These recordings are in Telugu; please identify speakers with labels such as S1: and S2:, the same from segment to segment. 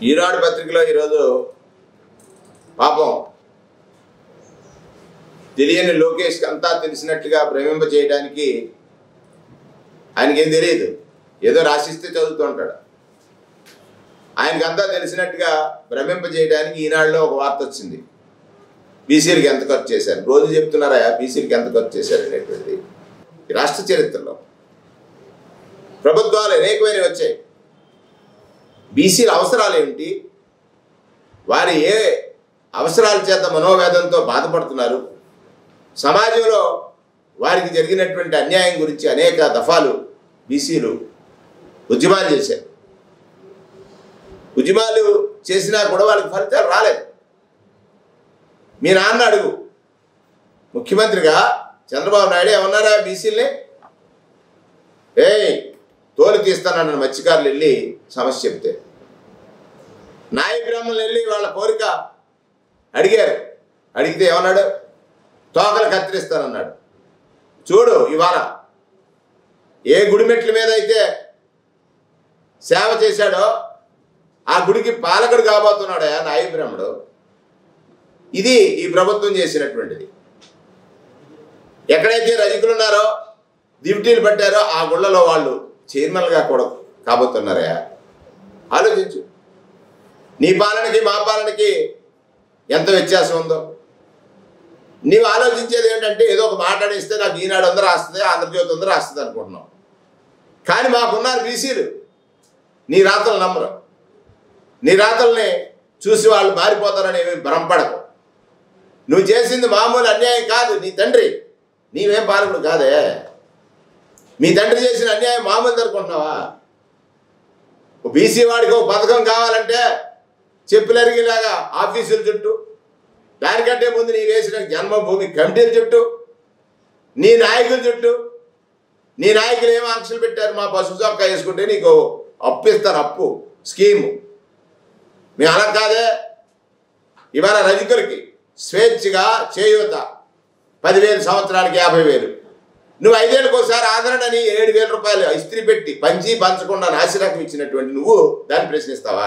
S1: ఈనాడు పత్రికలో ఈరోజు పాపం తెలియని లోకేష్ అంతా తెలిసినట్టుగా భ్రమింప చేయడానికి ఆయనకేం తెలియదు ఏదో రాసిస్తే చదువుతూ ఉంటాడు ఆయనకంతా తెలిసినట్టుగా భ్రమింప చేయడానికి ఈనాడులో ఒక వార్త వచ్చింది బీసీలకి ఎంత ఖర్చు చేశారు రోజు చెప్తున్నారా బీసీలకి ఎంత ఖర్చు చేశారు అనేటువంటిది ఈ రాష్ట్ర చరిత్రలో ప్రభుత్వాలు అనేకమైనవి వచ్చాయి బీసీల అవసరాలు ఏమిటి వారి ఏ అవసరాల చేత మనోవేదంతో బాధపడుతున్నారు సమాజంలో వారికి జరిగినటువంటి అన్యాయం గురించి అనేక దఫాలు బీసీలు ఉద్యమాలు చేశారు ఉద్యమాలు చేసినా కూడా వాళ్ళకి ఫలితాలు రాలేదు మీ నాన్న అడుగు ముఖ్యమంత్రిగా చంద్రబాబు నాయుడు ఏమన్నారా బీసీల్ని ఏయ్ తోలు తీస్తానన్న మత్స్యకారులు వెళ్ళి సమస్య చెప్తే నాయ బ్రాహ్మణులు వెళ్ళి వాళ్ళ కోరిక అడిగారు అడిగితే ఏమన్నాడు తోకలు కత్తిరిస్తానన్నాడు చూడు ఇవాళ ఏ గుడి మెట్ల మీద అయితే సేవ చేశాడో ఆ గుడికి పాలకుడు కాబోతున్నాడు నాయ బ్రాహ్మడు ఇది ఈ ప్రభుత్వం చేసినటువంటిది ఎక్కడైతే రజకులు ఉన్నారో దివిటీలు పట్టారో ఆ గుళ్ళలో వాళ్ళు చైర్మన్గా కూడా కాబోతున్నారా ఆలోచించు నీ పాలనకి మా పాలనకి ఎంత వ్యత్యాసం ఉందో నీవు ఆలోచించేది ఏంటంటే ఏదో ఒక మాట్లాడిస్తే నాకు ఈనాడు అందరూ వస్తుంది ఆంధ్రజ్యోతి అందరూ వస్తుంది అనుకుంటున్నాం కానీ మాకున్నారు బీసీలు నీ రాతలు నమ్మరు నీ రాతల్ని చూసి వాళ్ళు మారిపోతారని ఏమీ భ్రమపడకు నువ్వు చేసింది మామూలు అన్యాయం కాదు నీ తండ్రి నీవేం పాలకుడు కాదే మీ తండ్రి చేసిన అన్యాయం మామూలు అనుకుంటున్నావా ఓ బీసీ వాడికి ఒక పథకం కావాలంటే చెప్పులరిగేలాగా ఆఫీసుల చుట్టూ దానికంటే ముందు నీ వేసిన జన్మభూమి కమిటీల చుట్టూ నీ నాయకుల చుట్టూ నీ నాయకులు ఏం ఆంక్షలు పెట్టారు మా పశు చొక్కా వేసుకుంటే నీకు అప్పు ఇస్తారు అప్పు స్కీము మేము అలా కాదే ఇవాళ రజకులకి స్వేచ్ఛగా చేయూత పదివేలు సంవత్సరానికి యాభై వేలు నువ్వు ఐదేళ్ళకి ఒకసారి ఆదరణ అని ఏడు వేల రూపాయలు ఇస్త్రీ పెట్టి పంచి పంచకుండా నాసిరకం ఇచ్చినటువంటి నువ్వు దాన్ని ప్రశ్నిస్తావా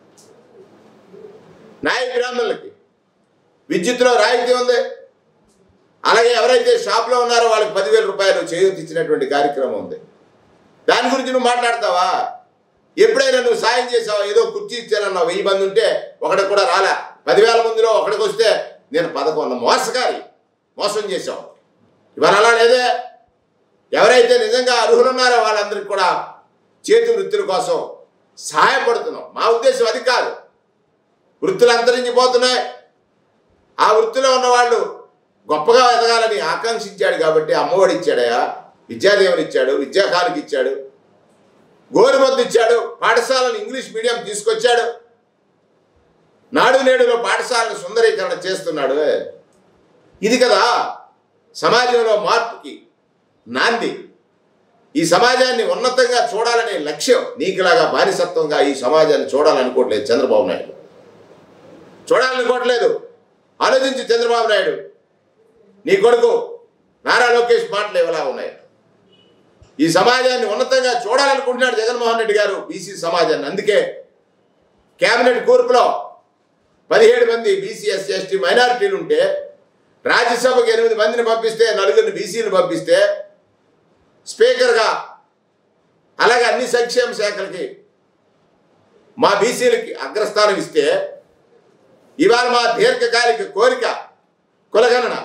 S1: నాయ బ్రాహ్మణులకి విద్యుత్తులో రాయితీ ఉంది అలాగే ఎవరైతే షాప్లో ఉన్నారో వాళ్ళకి పదివేల రూపాయలు చేయూత ఇచ్చినటువంటి కార్యక్రమం ఉంది దాని గురించి నువ్వు మాట్లాడతావా ఎప్పుడైనా నువ్వు సాయం చేసావా ఏదో కుర్చీ ఇచ్చానన్నావు వెయ్యి మంది ఉంటే ఒకటికి కూడా రాలే పదివేల మందిలో ఒకడికి వస్తే నేను పదకొండు మోసగారి మోసం చేశావు ఇవాళ అలా లేదే ఎవరైతే నిజంగా అర్హులున్నారో వాళ్ళందరికీ కూడా చేతి వృత్తుల కోసం సహాయపడుతున్నాం మా ఉద్దేశం అది కాదు వృత్తులు అంతరించిపోతున్నాయి ఆ వృత్తిలో ఉన్నవాళ్ళు గొప్పగా ఎదగాలని ఆకాంక్షించాడు కాబట్టి అమ్మఒడి ఇచ్చాడయా విద్యాదేవుని ఇచ్చాడు విద్యాకానికి ఇచ్చాడు గోరుమద్దు ఇచ్చాడు పాఠశాలను ఇంగ్లీష్ మీడియం తీసుకొచ్చాడు నాడు నేడులో పాఠశాలను సుందరీకరణ చేస్తున్నాడు ఇది కదా సమాజంలో మార్పుకి నాంది ఈ సమాజాన్ని ఉన్నతంగా చూడాలనే లక్ష్యం నీకులాగా బానిసత్వంగా ఈ సమాజాన్ని చూడాలనుకోవట్లేదు చంద్రబాబు నాయుడు చూడాలనుకోవట్లేదు ఆలోచించి చంద్రబాబు నాయుడు నీ కొడుకు నారా లోకేష్ మాటలు ఇవలా ఉన్నాయి ఈ సమాజాన్ని ఉన్నతంగా చూడాలనుకుంటున్నాడు జగన్మోహన్ రెడ్డి గారు బీసీ సమాజాన్ని అందుకే కేబినెట్ కూర్పులో పదిహేడు మంది బీసీ ఎస్సీ ఎస్టీ మైనారిటీలు ఉంటే రాజ్యసభకు ఎనిమిది మందిని పంపిస్తే నలుగురిని బీసీలు పంపిస్తే స్పీకర్గా అలాగే అన్ని సంక్షేమ శాఖలకి మా బీసీలకి అగ్రస్థానం ఇస్తే ఇవాళ మా దీర్ఘకాలిక కోరిక కులగణన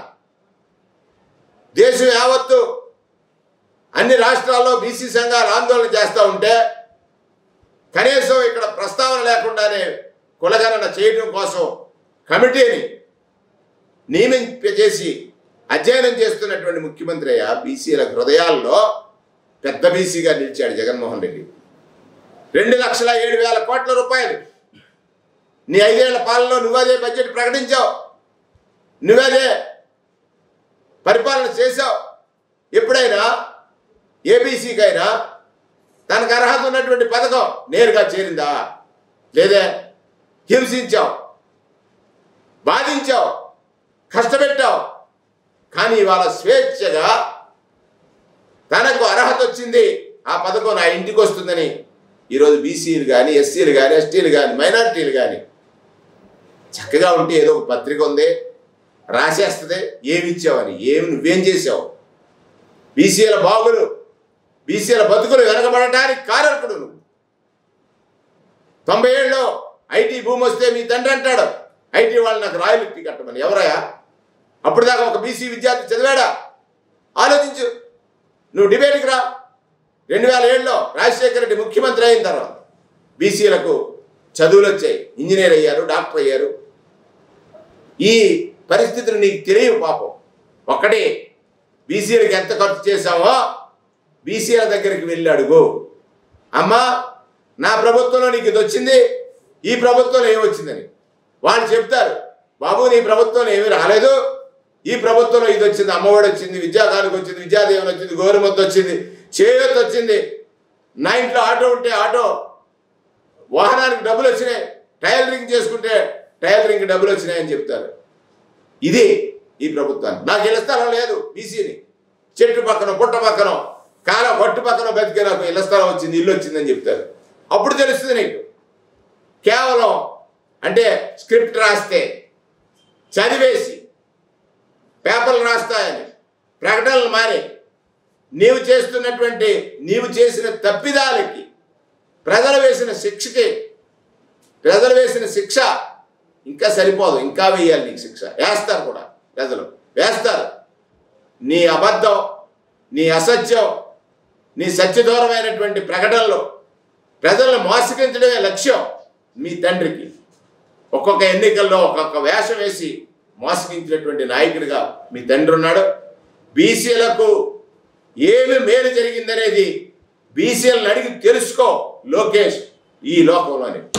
S1: దేశం యావత్తు అన్ని రాష్ట్రాల్లో బీసీ సంఘాలు ఆందోళన చేస్తూ ఉంటే కనీసం ఇక్కడ ప్రస్తావన లేకుండానే కులగణన చేయడం కోసం కమిటీని నియమింపజేసి అధ్యయనం చేస్తున్నటువంటి ముఖ్యమంత్రి అయ్యా బీసీల హృదయాల్లో పెద్ద బీసీగా నిలిచాడు జగన్మోహన్ రెడ్డి రెండు లక్షల ఏడు వేల కోట్ల రూపాయలు నీ ఐదేళ్ల పాలనలో నువ్వదే బడ్జెట్ ప్రకటించావు నువ్వదే పరిపాలన చేశావు ఎప్పుడైనా ఏబీసీకైనా తనకు అర్హత ఉన్నటువంటి పథకం నేరుగా చేరిందా లేదే హింసించావు బాధించావు కష్టపెట్టావు కానీ ఇవాళ స్వేచ్ఛగా తనకు అర్హత వచ్చింది ఆ పథకం నా ఇంటికి వస్తుందని ఈరోజు బీసీలు కానీ ఎస్సీలు కానీ ఎస్టీలు కానీ మైనారిటీలు కానీ చక్కగా ఉంటే ఏదో ఒక పత్రిక ఉంది రాసేస్తుంది ఏమి ఇచ్చావని ఏమి నువ్వేం చేసావు బీసీల బాగులు బీసీల బతుకులు వెనకబడటానికి కారకుడు నువ్వు తొంభై ఏళ్ళలో ఐటీ భూమి వస్తే మీ తండ్రి అంటాడు ఐటీ వాళ్ళు నాకు రాయల్టీ కట్టమని ఎవరయ్యా అప్పుడు దాకా ఒక బీసీ విద్యార్థి చదివాడా ఆలోచించు నువ్వు డిబేట్కి రా రెండు వేల ఏడులో రాజశేఖర రెడ్డి ముఖ్యమంత్రి అయిన తర్వాత బీసీలకు చదువులు వచ్చాయి ఇంజనీర్ అయ్యారు డాక్టర్ అయ్యారు ఈ పరిస్థితులు నీకు తెలియవు పాపం ఒక్కటే బీసీలకు ఎంత ఖర్చు చేశామో బీసీల దగ్గరికి వెళ్ళి అడుగు అమ్మా నా ప్రభుత్వంలో నీకు ఇది వచ్చింది ఈ ప్రభుత్వంలో ఏమొచ్చిందని వాళ్ళు చెప్తారు బాబు నీ ప్రభుత్వంలో ఏమీ రాలేదు ఈ ప్రభుత్వంలో ఇది వచ్చింది అమ్మఒడి వచ్చింది విద్యాకానికి వచ్చింది విద్యాదేవన్ వచ్చింది గౌరవమ్మ వచ్చింది చేయూత్ వచ్చింది నా ఇంట్లో ఆటో ఉంటే ఆటో వాహనానికి డబ్బులు వచ్చినాయి టైలరింగ్ చేసుకుంటే టైలరింగ్ డబ్బులు వచ్చినాయని చెప్తారు ఇది ఈ ప్రభుత్వానికి నాకు ఇళ్ల స్థలం లేదు బీసీని చెట్టు పక్కన పుట్ట పక్కన కాల పట్టు పక్కన బతికే నాకు ఇళ్ల స్థలం వచ్చింది ఇల్లు వచ్చిందని చెప్తారు అప్పుడు తెలుస్తుంది నీకు కేవలం అంటే స్క్రిప్ట్ రాస్తే చదివేసి పేపర్లు రాస్తాయని ప్రకటనలు మారి నీవు చేస్తున్నటువంటి నీవు చేసిన తప్పిదాలకి ప్రజలు వేసిన శిక్షకి ప్రజలు వేసిన శిక్ష ఇంకా సరిపోదు ఇంకా వేయాలి నీకు శిక్ష వేస్తారు కూడా ప్రజలు వేస్తారు నీ అబద్ధం నీ అసత్యం నీ సత్యదూరమైనటువంటి ప్రకటనలు ప్రజలను మోసగించడమే లక్ష్యం మీ తండ్రికి ఒక్కొక్క ఎన్నికల్లో ఒక్కొక్క వేషం వేసి మోసగించినటువంటి నాయకుడిగా మీ తండ్రి ఉన్నాడు బీసీలకు ఏమి మేలు జరిగిందనేది బీసీలను అడిగి తెలుసుకో లోకేష్ ఈ లోకంలోనే